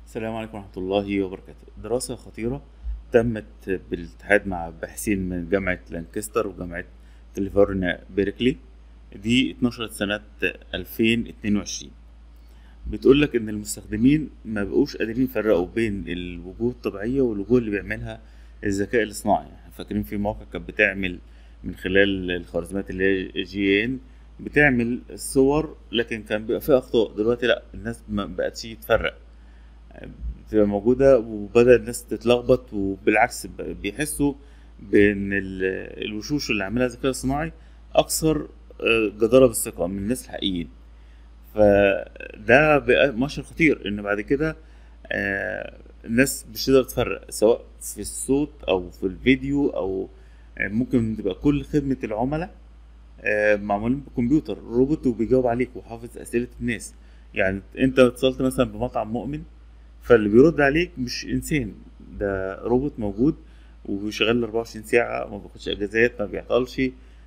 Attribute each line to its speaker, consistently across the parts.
Speaker 1: السلام عليكم ورحمة الله وبركاته دراسة خطيرة تمت بالاتحاد مع باحثين من جامعة لانكستر وجامعة كاليفورنيا بيركلي دي اتنشرت سنة 2022 بتقول لك ان المستخدمين ما بقوش قادرين يفرقوا بين الوجوه الطبيعية والوجوه اللي بيعملها الذكاء الاصطناعي فاكرين في مواقع كانت بتعمل من خلال الخوارزميات اللي هي جي ان بتعمل صور لكن كان بيبقى فيها اخطاء دلوقتي لا الناس ما بقتش تفرق بتبقى موجودة وبدأ الناس تتلخبط وبالعكس ب- بيحسوا بإن ال- الوشوش اللي عاملها الذكاء الصناعي أكثر آه، جدارة بالثقة من الناس الحقيقيين فده بقى مؤشر خطير إن بعد كده آه، الناس مش تقدر تفرق سواء في الصوت أو في الفيديو أو آه، ممكن تبقى كل خدمة العملاء آه، معمولين بكمبيوتر روبوت وبيجاوب عليك وحافظ أسئلة الناس يعني أنت اتصلت مثلا بمطعم مؤمن فاللي بيرد عليك مش انسان ده روبوت موجود وشغال 24 ساعة ما بياخدش اجازات ما بيعطلش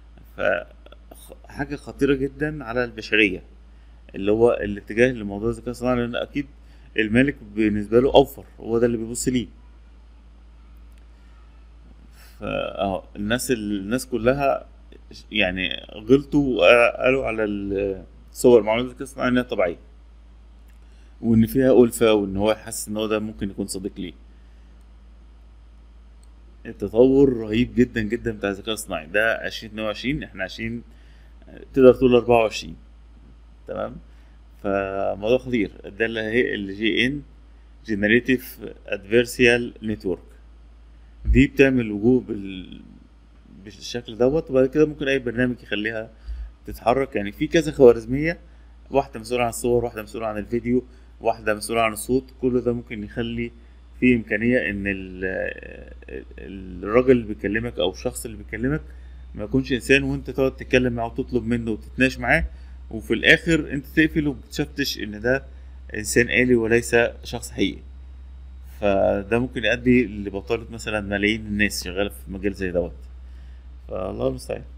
Speaker 1: فحاجة خطيرة جدا على البشرية اللي هو الاتجاه لموضوع الذكاء الصناعي لان اكيد المالك بالنسبة له اوفر هو ده اللي بيبص ليه فاه الناس الناس كلها يعني غلطوا وقالوا على الصور معلومات الذكاء الصناعي انها طبيعية وان فيها ألفة وان هو يحس ان هو ده ممكن يكون صديق ليه التطور رهيب جدا جدا بتاع الذكاء الصناعي ده عشرين اتنين وعشرين احنا عشرين تقدر تقول أربعة وعشرين تمام فموضوع خطير ده اللي هي الجي ان جنريتيف ادفيرسيال نتورك دي بتعمل وجوه بال... بالشكل دوت وبعد كده ممكن اي برنامج يخليها تتحرك يعني في كذا خوارزمية واحدة مسؤولة عن الصور واحدة مسؤولة عن الفيديو واحدة مسؤولة عن الصوت كل ده ممكن يخلي في إمكانية إن ال- الراجل اللي بيكلمك أو الشخص اللي بيكلمك ما يكونش إنسان وأنت تقعد تتكلم معاه وتطلب منه وتتناقش معاه وفي الآخر أنت تقفل ومكتشفتش إن ده إنسان آلي وليس شخص حقيقي فده ممكن يؤدي لبطالة مثلا ملايين الناس شغالة في مجال زي دوت فالله المستعان